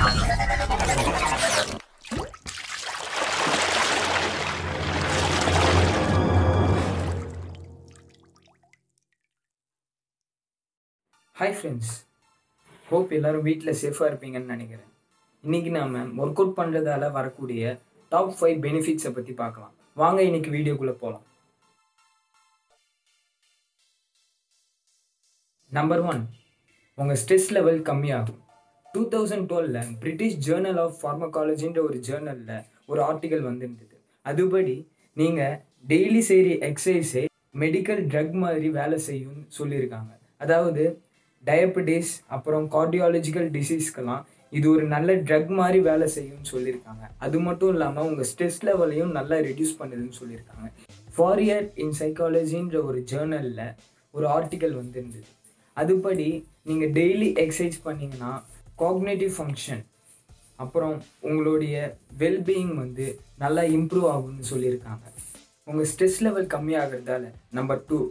hi friends hope எல்லாரும் வீட்டில் சேஃபாக இருப்பீங்கன்னு நினைக்கிறேன் இன்றைக்கி நாம் ஒர்க் அவுட் பண்ணுறதால வரக்கூடிய டாப் ஃபைவ் பெனிஃபிட்ஸை பற்றி பார்க்கலாம் வாங்க இன்னைக்கு வீடியோக்குள்ளே போகலாம் நம்பர் ஒன் உங்கள் ஸ்ட்ரெஸ் லெவல் கம்மியாகும் டூ தௌசண்ட் டுவெலில் பிரிட்டிஷ் ஜேர்னல் ஆஃப் ஃபார்மகாலஜின்ற ஒரு ஜேர்னலில் ஒரு ஆர்டிக்கல் வந்துருந்தது அதுபடி நீங்கள் டெய்லி செய்கிற எக்ஸசைஸே மெடிக்கல் ட்ரக் மாதிரி வேலை செய்யும்னு சொல்லியிருக்காங்க அதாவது டயபெட்டிஸ் அப்புறம் கார்டியாலஜிக்கல் டிசீஸ்க்கெல்லாம் இது ஒரு நல்ல ட்ரக் மாதிரி வேலை செய்யும்னு சொல்லியிருக்காங்க அது மட்டும் இல்லாமல் உங்கள் ஸ்ட்ரெஸ் லெவலையும் நல்லா ரெடியூஸ் பண்ணுதுன்னு சொல்லியிருக்காங்க ஃபாரியர் இன் சைக்காலஜின்ற ஒரு ஜேர்னலில் ஒரு ஆர்டிக்கல் வந்துருந்தது அதுபடி நீங்கள் டெய்லி எக்ஸசைஸ் பண்ணிங்கன்னா காக்னேட்டிவ் ஃபங்க்ஷன் அப்புறம் உங்களுடைய வெல்பீயிங் வந்து நல்லா இம்ப்ரூவ் ஆகும்னு சொல்லியிருக்காங்க உங்கள் ஸ்ட்ரெஸ் லெவல் கம்மியாகிறதால நம்பர் டூ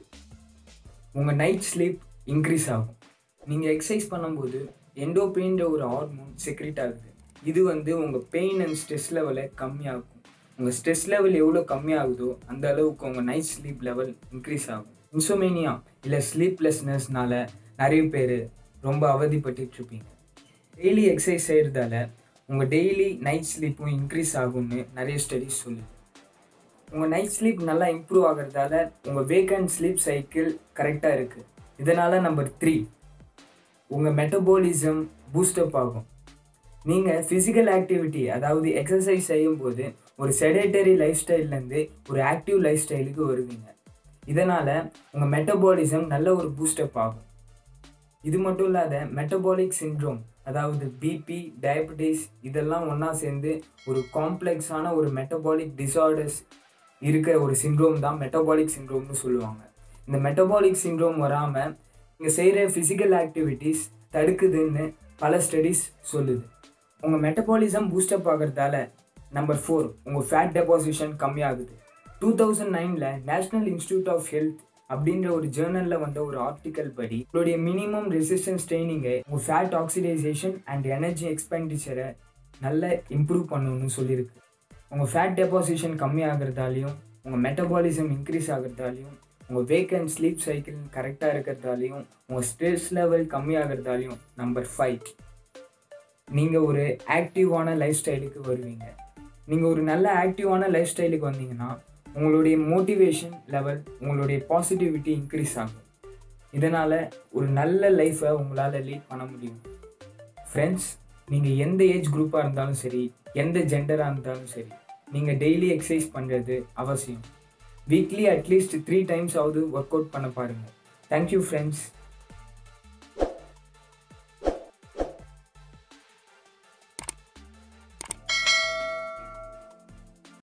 உங்கள் நைட் ஸ்லீப் இன்க்ரீஸ் ஆகும் நீங்கள் எக்ஸசைஸ் பண்ணும்போது எண்டோபெயின்ற ஒரு ஹார்மோன் செக்ரெட் ஆகுது இது வந்து உங்கள் பெயின் அண்ட் ஸ்ட்ரெஸ் லெவலை கம்மியாகும் உங்கள் ஸ்ட்ரெஸ் லெவல் எவ்வளோ கம்மியாகுதோ அந்த அளவுக்கு உங்கள் நைட் ஸ்லீப் லெவல் இன்க்ரீஸ் ஆகும் இன்சோமேனியா இல்லை ஸ்லீப்லெஸ்னஸ்னால நிறைய பேர் ரொம்ப அவதிப்பட்டுட்டு இருப்பீங்க டெய்லி எக்ஸசைஸ் செய்கிறதால உங்கள் டெய்லி நைட் ஸ்லீப்பும் இன்க்ரீஸ் ஆகும்னு நிறைய ஸ்டடிஸ் சொல்லுது உங்கள் நைட் ஸ்லீப் நல்லா இம்ப்ரூவ் ஆகிறதால உங்கள் வேக் அண்ட் ஸ்லீப் சைக்கிள் கரெக்டாக இருக்குது இதனால் நம்பர் த்ரீ உங்கள் மெட்டபாலிசம் பூஸ்டப் ஆகும் நீங்கள் ஃபிசிக்கல் ஆக்டிவிட்டி அதாவது எக்ஸசைஸ் செய்யும்போது ஒரு செடேட்டரி லைஃப் ஸ்டைல்லேருந்து ஒரு ஆக்டிவ் லைஃப் ஸ்டைலுக்கு வருவீங்க இதனால் உங்கள் மெட்டபாலிசம் நல்ல ஒரு பூஸ்டப் ஆகும் இது மட்டும் இல்லாத மெட்டபாலிக் சிண்ட்ரோம் அதாவது பிபி டயபெட்டிஸ் இதெல்லாம் ஒன்றா சேர்ந்து ஒரு காம்ப்ளெக்ஸான ஒரு மெட்டபாலிக் டிசார்டர்ஸ் இருக்கிற ஒரு சிண்ட்ரோம் தான் மெட்டபாலிக் சிண்ட்ரோம்னு சொல்லுவாங்க இந்த மெட்டபாலிக் சிண்ட்ரோம் வராமல் நீங்கள் செய்கிற ஃபிசிக்கல் ஆக்டிவிட்டீஸ் தடுக்குதுன்னு பல ஸ்டடீஸ் சொல்லுது உங்கள் மெட்டபாலிசம் பூஸ்டப் ஆகிறதால நம்பர் ஃபோர் உங்கள் ஃபேட் டெபாசிஷன் கம்மியாகுது டூ தௌசண்ட் நைனில் நேஷ்னல் இன்ஸ்டியூட் ஆஃப் ஹெல்த் அப்படின்ற ஒரு ஜேர்னலில் வந்த ஒரு ஆர்டிக்கல் படி உங்களுடைய மினிமம் ரெசிஸ்டன்ஸ் ட்ரைனிங்கை உங்கள் ஃபேட் ஆக்சிடைசேஷன் அண்ட் எனர்ஜி எக்ஸ்பெண்டிச்சரை நல்ல இம்ப்ரூவ் பண்ணணும்னு சொல்லியிருக்கு உங்கள் ஃபேட் டெபாசிஷன் கம்மியாகிறதாலையும் உங்கள் மெட்டபாலிசம் இன்க்ரீஸ் ஆகிறதாலையும் உங்கள் வேக் அண்ட் ஸ்லீப் சைக்கிள் கரெக்டாக இருக்கிறதாலையும் உங்கள் ஸ்ட்ரெஸ் லெவல் கம்மியாகிறதாலையும் நம்பர் ஃபைவ் நீங்கள் ஒரு ஆக்டிவான லைஃப் ஸ்டைலுக்கு வருவீங்க நீங்கள் ஒரு நல்ல ஆக்டிவான லைஃப் ஸ்டைலுக்கு வந்தீங்கன்னா உங்களுடைய மோட்டிவேஷன் லெவல் உங்களுடைய பாசிட்டிவிட்டி இன்க்ரீஸ் ஆகும் இதனால் ஒரு நல்ல லைஃப்பை உங்களால் லீட் பண்ண முடியும் ஃப்ரெண்ட்ஸ் நீங்கள் எந்த ஏஜ் குரூப்பாக இருந்தாலும் சரி எந்த ஜெண்டராக இருந்தாலும் சரி நீங்கள் டெய்லி எக்ஸசைஸ் பண்ணுறது அவசியம் வீக்லி அட்லீஸ்ட் த்ரீ டைம்ஸ் ஆகுது ஒர்க் அவுட் பண்ண பாருங்கள் தேங்க்யூ ஃப்ரெண்ட்ஸ்